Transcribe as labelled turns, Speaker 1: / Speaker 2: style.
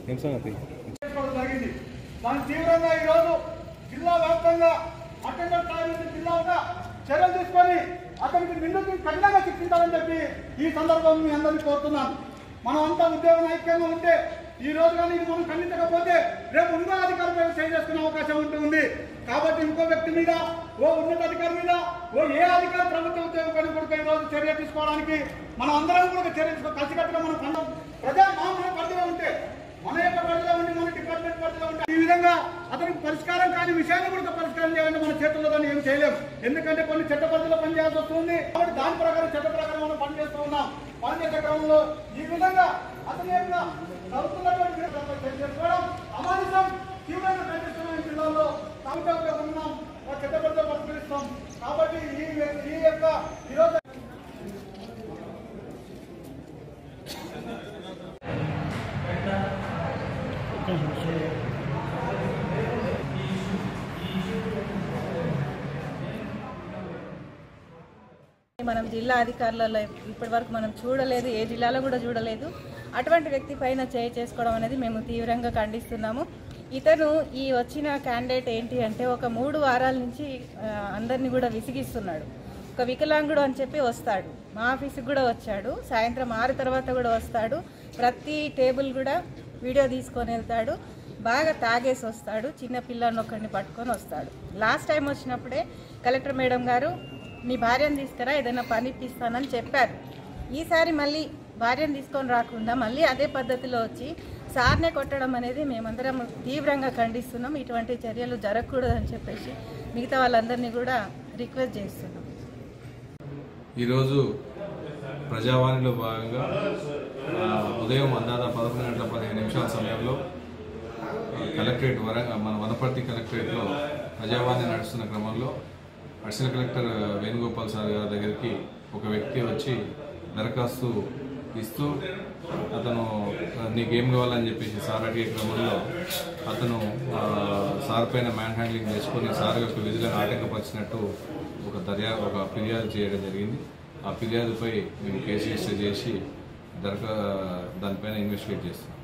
Speaker 1: ఏం సంగతి
Speaker 2: చేసుకోవడం జరిగింది దాని తీవ్రంగా ఈరోజు జిల్లా వ్యాప్తంగా అటెండర్ కార్మికులు జిల్లాగా చర్యలు తీసుకొని అతనికి నిందితులు కఠినంగా శిక్షించాలని చెప్పి ఈ సందర్భం మీ అందరినీ కోరుతున్నాను మనం అంతా ఉద్యోగం ఐక్యంగా ఉంటే ఈ రోజు కానీ ఇది మనం ఖండించకపోతే రేపు ఉన్నత అధికారిపై చేయి చేసుకునే అవకాశం ఉంటుంది కాబట్టి ఇంకో వ్యక్తి మీద ఓ ఉన్నత అధికారి మీద ఓ ఏ అధికారి ప్రభుత్వ ఉద్యోగం పని కూడా ఈ రోజు చర్య తీసుకోవడానికి మనం అందరం కూడా చర్య తీసుకో కలిసికట్టుగా మనం పండం ప్రజా మామూలు పరిధిలో ఉంటే మన యొక్క పరిధిలో ఉండి మన డిపార్ట్మెంట్ పరిధిలో ఉంటే ఈ విధంగా అతనికి పరిష్కారం కాని విషయాన్ని కూడా పరిష్కారం చేయాలంటే మన చేతుల్లో దాన్ని ఏం చేయలేము ఎందుకంటే కొన్ని చట్ట పరిధిలో పనిచేయాల్సి వస్తుంది కాబట్టి దాని ప్రకారం చట్ట ప్రకారం మనం పనిచేస్తూ ఉన్నాం పనిచేసే క్రమంలో ఈ విధంగా అతని యొక్క జరుగుతున్నటువంటి చర్య చేసుకోవడం అమానుషం తీవ్రంగా ఖండిస్తున్నాం ఈ జిల్లాలో తాగుతాగా ఉన్నాం ఆ చట్ట పరిధిలో పరిశీలిస్తాం కాబట్టి ఈ ఈ యొక్క ఈరోజు
Speaker 3: మనం జిల్లా అధికారులలో ఇప్పటి వరకు మనం చూడలేదు ఏ జిల్లాలో కూడా చూడలేదు అటువంటి వ్యక్తి పైన చేయి చేసుకోవడం అనేది మేము తీవ్రంగా ఖండిస్తున్నాము ఇతను ఈ వచ్చిన క్యాండిడేట్ ఏంటి అంటే ఒక మూడు వారాల నుంచి ఆ, అందరినీ కూడా విసిగిస్తున్నాడు ఒక వికలాంగుడు అని చెప్పి వస్తాడు మా ఆఫీస్కి కూడా వచ్చాడు సాయంత్రం ఆరు తర్వాత కూడా వస్తాడు ప్రతి టేబుల్ కూడా వీడియో తీసుకొని వెళ్తాడు బాగా తాగేసి వస్తాడు చిన్న పిల్లని ఒకరిని పట్టుకొని వస్తాడు లాస్ట్ టైం వచ్చినప్పుడే కలెక్టర్ మేడం గారు మీ భార్యను తీసుకురా ఏదైనా పని ఇప్పిస్తానని చెప్పారు ఈసారి మళ్ళీ భార్యను తీసుకొని రాకుండా మళ్ళీ అదే పద్ధతిలో వచ్చి సార్నే కొట్టడం అనేది మేమందరం తీవ్రంగా ఖండిస్తున్నాం ఇటువంటి చర్యలు జరగకూడదని చెప్పేసి మిగతా వాళ్ళందరినీ కూడా రిక్వెస్ట్ చేస్తున్నాం
Speaker 4: ఈరోజు ప్రజావాణిలో భాగంగా ఆ, ఉదయం అందాద పదకొండు గంటల పదిహేను నిమిషాల సమయంలో ఆ, కలెక్టరేట్ వర మన వనపర్తి కలెక్టరేట్లో ప్రజావాణి నడుస్తున్న క్రమంలో అడిషనల్ కలెక్టర్ వేణుగోపాల్ సార్ గారి దగ్గరికి ఒక వ్యక్తి వచ్చి దరఖాస్తు ఇస్తూ అతను ఆ, నీకేం కావాలని చెప్పేసి సార్ అడిగే క్రమంలో అతను ఆ, సార్ పైన మ్యాన్ హ్యాండ్లింగ్ చేసుకొని సార్ యొక్క విధులను ఆటంకపరిచినట్టు ఒక దర్యా ఒక ఫిర్యాదు చేయడం జరిగింది ఆ ఫిర్యాదుపై మేము కేసు రిజిస్టర్ చేసి దరఖా దానిపైన ఇన్వెస్టిగేట్ చేస్తున్నాం